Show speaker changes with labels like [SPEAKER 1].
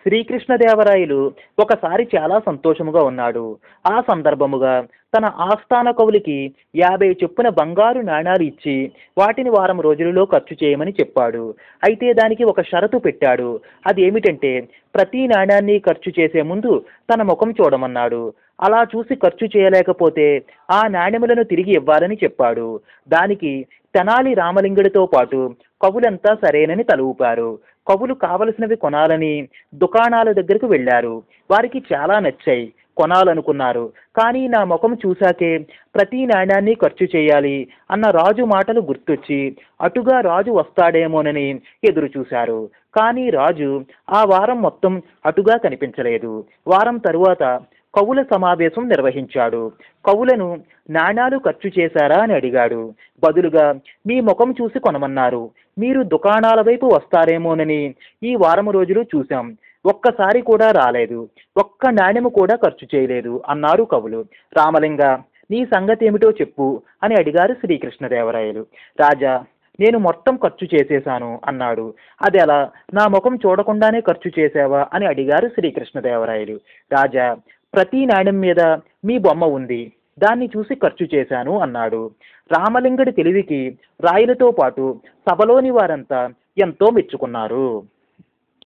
[SPEAKER 1] శ్రీకృష్ణదేవరాయలు ఒకసారి చాలా సంతోషముగా ఉన్నాడు ఆ సందర్భముగా తన ఆస్థాన కవులకి యాభై చొప్పున బంగారు నాణాలు ఇచ్చి వాటిని వారం రోజులలో ఖర్చు చేయమని చెప్పాడు అయితే దానికి ఒక షరతు పెట్టాడు అది ఏమిటంటే ప్రతి నాణ్యాన్ని ఖర్చు చేసే ముందు తన ముఖం చూడమన్నాడు అలా చూసి ఖర్చు చేయలేకపోతే ఆ నాణ్యములను తిరిగి ఇవ్వాలని చెప్పాడు దానికి తెనాలి రామలింగుడితో పాటు కవులంతా సరేనని తల ఊపారు కవులు కావలసినవి కొనాలని దుకాణాల దగ్గరకు వెళ్ళారు వారికి చాలా నచ్చాయి కొనాలనుకున్నారు కానీ నా ముఖం చూశాకే ప్రతి నాణ్యాన్ని ఖర్చు చేయాలి అన్న రాజు మాటలు గుర్తొచ్చి అటుగా రాజు వస్తాడేమోనని ఎదురు చూశారు కానీ రాజు ఆ వారం మొత్తం అటుగా కనిపించలేదు వారం తరువాత కవుల సమావేశం నిర్వహించాడు కవులను నాణాలు ఖర్చు చేశారా అని అడిగాడు బదులుగా మీ ముఖం చూసి కొనమన్నారు మీరు దుకాణాల వైపు వస్తారేమోనని ఈ వారం రోజులు చూశాం ఒక్కసారి కూడా రాలేదు ఒక్క నాణ్యము కూడా ఖర్చు చేయలేదు అన్నారు కవులు రామలింగ నీ సంగతి ఏమిటో చెప్పు అని అడిగారు శ్రీకృష్ణదేవరాయలు రాజా నేను మొత్తం ఖర్చు చేసేశాను అన్నాడు అది అలా నా ముఖం చూడకుండానే ఖర్చు చేసావా అని అడిగారు శ్రీకృష్ణదేవరాయలు రాజా ప్రతి నాణ్యం మీద మీ బొమ్మ ఉంది దాన్ని చూసి ఖర్చు చేశాను అన్నాడు రామలింగడి తెలివికి రాయులతో పాటు సభలోని వారంతా ఎంతో మెచ్చుకున్నారు